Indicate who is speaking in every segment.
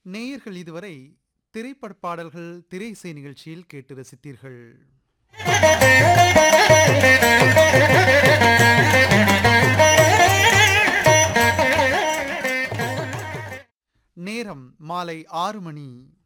Speaker 1: நேயர்கள் இதுவரை திரைப்பட பாடல்கள் திரை இசை நிகழ்ச்சியில் கேட்டு ரசித்தீர்கள் நேரம் மாலை ஆறு மணி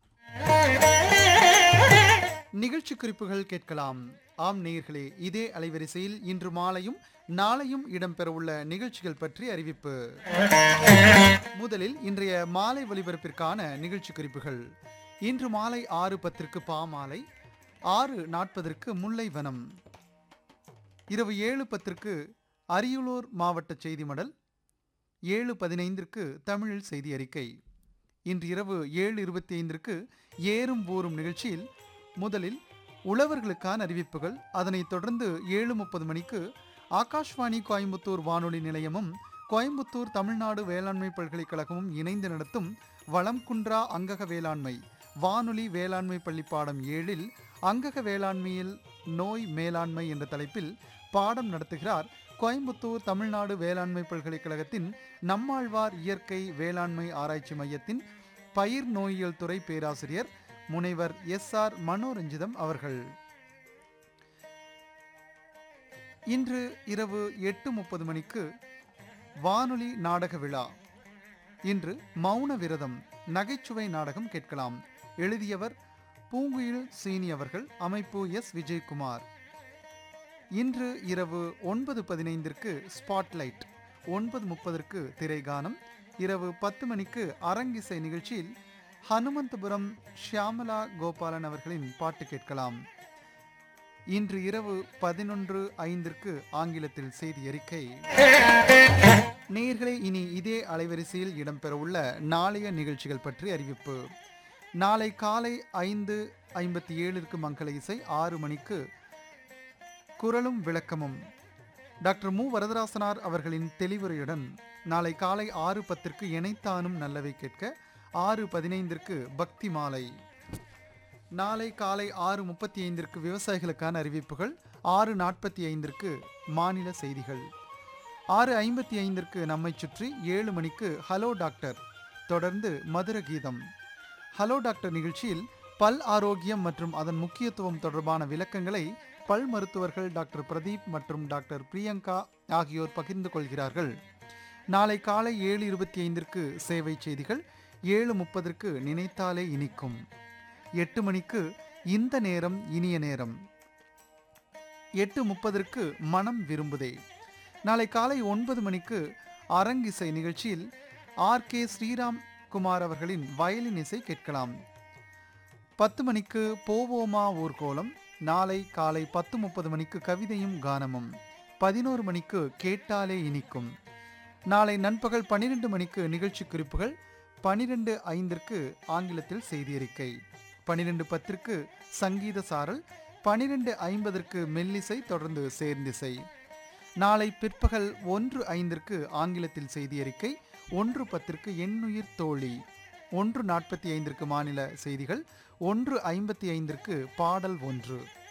Speaker 1: நிகழ்ச்சி குறிப்புகள் கேட்கலாம் ஆம் நேயர்களே இதே அலைவரிசையில் இன்று மாலையும் நாளையும் இடம்பெறவுள்ள நிகழ்ச்சிகள் பற்றி அறிவிப்பு முதலில் இன்றைய மாலை ஒலிபரப்பிற்கான நிகழ்ச்சி குறிப்புகள் இன்று மாலை ஆறு பத்திற்கு பாமாலை ஆறு நாற்பதற்கு முல்லைவனம் இரவு ஏழு பத்திற்கு அரியலூர் மாவட்ட செய்தி மடல் ஏழு பதினைந்திற்கு தமிழில் செய்தி அறிக்கை இன்று இரவு ஏழு இருபத்தி ஐந்திற்கு ஏறும் ஊறும் நிகழ்ச்சியில் முதலில் உழவர்களுக்கான அறிவிப்புகள் அதனைத் தொடர்ந்து ஏழு முப்பது மணிக்கு ஆகாஷ்வாணி கோயம்புத்தூர் வானொலி நிலையமும் கோயம்புத்தூர் தமிழ்நாடு வேளாண்மை பல்கலைக்கழகமும் இணைந்து நடத்தும் வளம் குன்றா அங்கக வேளாண்மை வானொலி வேளாண்மை பள்ளி பாடம் ஏழில் அங்கக வேளாண்மையில் நோய் மேலாண்மை என்ற தலைப்பில் பாடம் நடத்துகிறார் கோயம்புத்தூர் தமிழ்நாடு வேளாண்மை பல்கலைக்கழகத்தின் நம்மாழ்வார் இயற்கை வேளாண்மை ஆராய்ச்சி மையத்தின் பயிர் நோயியல் துறை பேராசிரியர் முனைவர் எஸ் ஆர் மனோரஞ்சிதம் அவர்கள் இன்று இரவு எட்டு முப்பது மணிக்கு வானொலி நாடக விழா இன்று மௌன விரதம் நகைச்சுவை நாடகம் கேட்கலாம் எழுதியவர் பூங்குயில் சீனி அவர்கள் அமைப்பு எஸ் விஜயகுமார் இன்று இரவு ஒன்பது பதினைந்திற்கு ஸ்பாட்லைட் ஒன்பது முப்பதற்கு திரைகானம் இரவு பத்து மணிக்கு அரங்கிசை நிகழ்ச்சியில் ஹனுமந்தபுரம் ஷியாமலா கோபாலன் அவர்களின் பாட்டு கேட்கலாம் இன்று இரவு பதினொன்று ஐந்திற்கு ஆங்கிலத்தில் செய்தி அறிக்கை நேயர்களே இனி இதே அலைவரிசையில் இடம்பெறவுள்ள நாளைய நிகழ்ச்சிகள் பற்றி அறிவிப்பு நாளை காலை ஐந்து ஐம்பத்தி ஏழிற்கு மங்கள இசை ஆறு மணிக்கு குரலும் விளக்கமும் டாக்டர் மு வரதராசனார் அவர்களின் தெளிவுரையுடன் நாளை காலை ஆறு பத்திற்கு இணைத்தானும் நல்லவை கேட்க ஆறு பதினைந்திற்கு பக்தி மாலை நாளை காலை ஆறு முப்பத்தி ஐந்திற்கு விவசாயிகளுக்கான அறிவிப்புகள் ஆறு நாற்பத்தி ஐந்திற்கு மாநில செய்திகள் ஆறு ஐம்பத்தி ஐந்திற்கு நம்மை சுற்றி ஏழு மணிக்கு ஹலோ டாக்டர் தொடர்ந்து மதுர கீதம் ஹலோ டாக்டர் நிகழ்ச்சியில் பல் ஆரோக்கியம் மற்றும் அதன் முக்கியத்துவம் தொடர்பான விளக்கங்களை பல் மருத்துவர்கள் டாக்டர் பிரதீப் மற்றும் டாக்டர் பிரியங்கா ஆகியோர் பகிர்ந்து கொள்கிறார்கள் நாளை காலை ஏழு இருபத்தி ஐந்திற்கு சேவை செய்திகள் ஏழு முப்பதற்கு நினைத்தாலே இனிக்கும் எட்டு மணிக்கு இந்த நேரம் இனிய நேரம் எட்டு முப்பதற்கு மனம் விரும்புதே நாளை காலை ஒன்பது மணிக்கு அரங்கிசை நிகழ்ச்சியில் ஆர் கே ஸ்ரீராம் குமார் அவர்களின் வயலின் இசை கேட்கலாம் பத்து மணிக்கு போவோமா ஊர்கோலம் நாளை காலை பத்து முப்பது மணிக்கு கவிதையும் கானமும் பதினோரு மணிக்கு கேட்டாலே இனிக்கும் நாளை நண்பகல் பன்னிரெண்டு மணிக்கு நிகழ்ச்சி குறிப்புகள் பனிரெண்டு ஐந்திற்கு ஆங்கிலத்தில் செய்தி அறிக்கை பனிரெண்டு பத்திற்கு சங்கீத சாரல் பனிரெண்டு ஐம்பதற்கு மெல்லிசை தொடர்ந்து சேர்ந்திசை நாளை பிற்பகல் ஒன்று ஐந்திற்கு ஆங்கிலத்தில் செய்தி அறிக்கை ஒன்று பத்திற்கு எண்ணுயிர் தோழி ஒன்று நாற்பத்தி ஐந்திற்கு மாநில செய்திகள் ஒன்று ஐம்பத்தி ஐந்திற்கு பாடல் ஒன்று